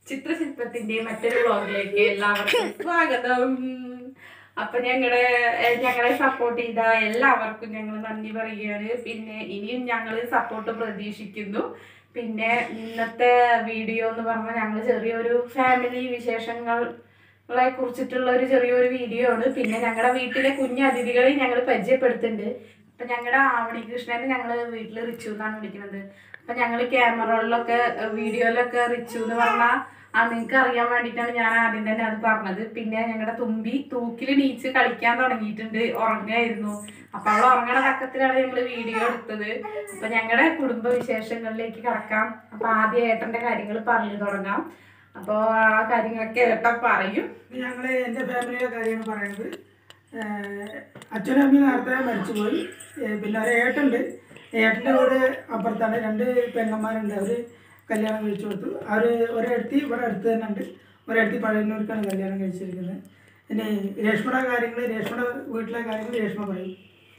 ചിത്രശില്പത്തിന്റെ മറ്റൊരു വ്ളോഗിലേക്ക് എല്ലാവർക്കും സ്വാഗതം അപ്പൊ ഞങ്ങളുടെ ഞങ്ങളെ സപ്പോർട്ട് ചെയ്ത എല്ലാവർക്കും ഞങ്ങൾ നന്ദി പറയുകയാണ് പിന്നെ ഇനിയും ഞങ്ങൾ സപ്പോർട്ട് പ്രതീക്ഷിക്കുന്നു പിന്നെ ഇന്നത്തെ വീഡിയോ എന്ന് പറഞ്ഞാൽ ഞങ്ങൾ ചെറിയൊരു ഫാമിലി വിശേഷങ്ങളെ കുറിച്ചിട്ടുള്ള ഒരു ചെറിയൊരു വീഡിയോ ആണ് പിന്നെ ഞങ്ങളുടെ വീട്ടിലെ കുഞ്ഞു അതിഥികളെ ഞങ്ങൾ പരിചയപ്പെടുത്തുന്നുണ്ട് അപ്പൊ ഞങ്ങളുടെ ആവണി കൃഷ്ണനെ ഞങ്ങൾ വീട്ടിൽ റിച്ചു എന്നാണ് വിളിക്കുന്നത് അപ്പൊ ഞങ്ങൾ ക്യാമറകളിലൊക്കെ വീഡിയോയിലൊക്കെ റിച്ചു എന്ന് പറഞ്ഞാൽ ആ നിങ്ങൾക്ക് അറിയാൻ വേണ്ടിയിട്ടാണ് ഞാൻ ആദ്യം തന്നെ അത് പറഞ്ഞത് പിന്നെ ഞങ്ങളുടെ തുമ്പി തൂക്കിൽ നീച്ച് കളിക്കാൻ തുടങ്ങിയിട്ടുണ്ട് ഉറങ്ങായിരുന്നു അപ്പൊ അവൾ ഉറങ്ങണ തക്കത്തിലാണ് ഞങ്ങൾ വീഡിയോ എടുത്തത് അപ്പൊ ഞങ്ങളുടെ കുടുംബ വിശേഷങ്ങളിലേക്ക് കടക്കാം അപ്പൊ ആദ്യം ഏട്ടന്റെ കാര്യങ്ങൾ പറഞ്ഞു തുടങ്ങാം അപ്പൊ ആ കാര്യങ്ങളൊക്കെ ഏട്ടൻ പറയും ഞങ്ങൾ എൻ്റെ ഫാമിലിയുടെ കാര്യമാണ് പറയുന്നത് ഏഹ് അച്ഛനും അമ്മയും നേരത്തെ മരിച്ചുപോയി ഏഹ് പിന്നെ ഒരു ഏട്ടുണ്ട് ഏട്ടൻ്റെ വീട് അപ്പുറത്താണ് രണ്ട് പെങ്ങന്മാരുണ്ട് അവർ കല്യാണം കഴിച്ചു കൊടുത്തു അവർ ഒരിടത്തി ഇവിടെ അടുത്ത് തന്നെ ഉണ്ട് ഒരിടത്തി പഴയന്നൂർക്കാണ് കല്യാണം കഴിച്ചിരിക്കുന്നത് ഇനി രേഷ്മയുടെ കാര്യങ്ങൾ രേഷ്മയുടെ വീട്ടിലെ കാര്യങ്ങൾ രേഷ്മ പറയും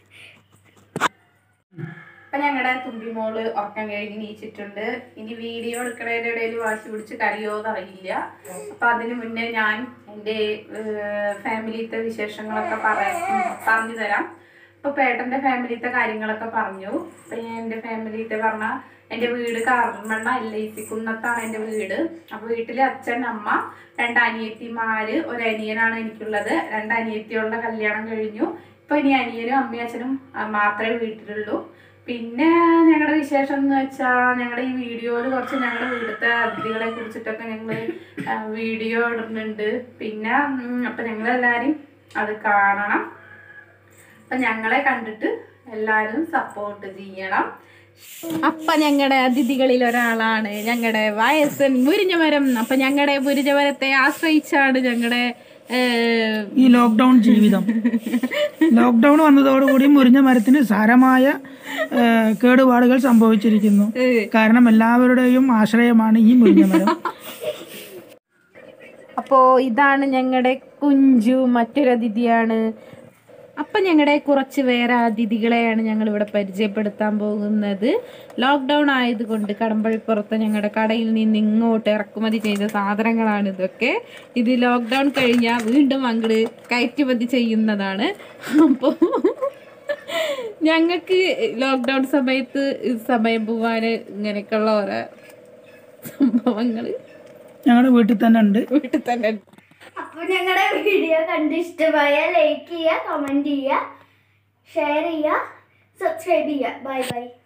അപ്പൊ ഞങ്ങളുടെ തുമ്പിമോള് ഉറക്കം കഴിഞ്ഞ് നീച്ചിട്ടുണ്ട് ഇനി വീഡിയോ എടുക്കണതിന്റെ ഇടയിൽ വാശി പിടിച്ച് കരയോന്ന് അറിയില്ല അപ്പൊ അതിന് മുന്നേ ഞാൻ എൻ്റെ ഫാമിലിത്തെ വിശേഷങ്ങളൊക്കെ പറയാം പറഞ്ഞു തരാം ഇപ്പൊ പേട്ടന്റെ ഫാമിലിത്തെ കാര്യങ്ങളൊക്കെ പറഞ്ഞു അപ്പൊ ഞാൻ എൻ്റെ ഫാമിലിത്തെ പറഞ്ഞ എൻ്റെ വീട് കാർമണ്ണ എൽ ഐ സി കുന്നത്താണ് എൻ്റെ വീട് അപ്പൊ വീട്ടില് അച്ഛൻ അമ്മ രണ്ട് അനിയത്തിമാര് ഒരു അനിയനാണ് എനിക്കുള്ളത് രണ്ട് അനിയത്തികളുടെ കല്യാണം കഴിഞ്ഞു ഇപ്പൊ ഇനി അനിയനും അമ്മയും അച്ഛനും ആ, മാത്രമേ വീട്ടിലുള്ളൂ പിന്നെ ഞങ്ങളുടെ വിശേഷം എന്ന് വെച്ചാൽ ഞങ്ങളുടെ ഈ വീഡിയോയിൽ കുറച്ച് ഞങ്ങളുടെ വീട്ടിലത്തെ അതിഥികളെ കുറിച്ചിട്ടൊക്കെ ഞങ്ങൾ വീഡിയോ ഇടുന്നുണ്ട് പിന്നെ ഉം, അപ്പൊ ഞങ്ങളെല്ലാവരും അത് കാണണം അപ്പൊ ഞങ്ങളെ കണ്ടിട്ട് എല്ലാവരും സപ്പോർട്ട് ചെയ്യണം അപ്പൊ ഞങ്ങളുടെ അതിഥികളിൽ ഒരാളാണ് ഞങ്ങളുടെ വയസ്സൻ മുരിഞ്ഞമരം അപ്പൊ ഞങ്ങളുടെ മുരിഞ്ഞമരത്തെ ആശ്രയിച്ചാണ് ഞങ്ങളുടെ ഏഹ്, ഈ ലോക്ക്ഡൗൺ ജീവിതം ലോക്ക്ഡൗൺ വന്നതോടുകൂടി മുറിഞ്ഞ മരത്തിന് സാരമായ ഏഹ്, കേടുപാടുകൾ സംഭവിച്ചിരിക്കുന്നു കാരണം എല്ലാവരുടെയും ആശ്രയമാണ് ഈ മുറിഞ്ഞ മരം അപ്പോ ഇതാണ് ഞങ്ങളുടെ കുഞ്ചു മറ്റൊരു അതിഥിയാണ് അപ്പൊ ഞങ്ങളുടെ കുറച്ച് വേറെ അതിഥികളെയാണ് ഞങ്ങൾ ഇവിടെ പരിചയപ്പെടുത്താൻ പോകുന്നത് ലോക്ക്ഡൗൺ ആയതുകൊണ്ട് കടമ്പഴിപ്പുറത്ത് ഞങ്ങളുടെ കടയിൽ നിന്ന് ഇങ്ങോട്ട് ഇറക്കുമതി ചെയ്ത സാധനങ്ങളാണ് ഇതൊക്കെ ഇത് ലോക്ക്ഡൗൺ കഴിഞ്ഞാൽ വീണ്ടും അങ്ങോട്ട് കയറ്റുമതി ചെയ്യുന്നതാണ് അപ്പോൾ ഞങ്ങൾക്ക് ലോക്ക്ഡൗൺ സമയത്ത് ഈ സമയം പോവാന് ഇങ്ങനെയൊക്കെയുള്ള ഓരോ സംഭവങ്ങള് ഞങ്ങളുടെ വീട്ടിൽ തന്നെ ഉണ്ട് വീട്ടിൽ തന്നെ അപ്പോൾ ഞങ്ങളുടെ വീഡിയോ കണ്ട് ഇഷ്ടമായ ലൈക്ക് ചെയ്യുക കമൻറ്റ് ചെയ്യുക ഷെയർ ചെയ്യുക സബ്സ്ക്രൈബ് ചെയ്യുക ബൈ ബൈ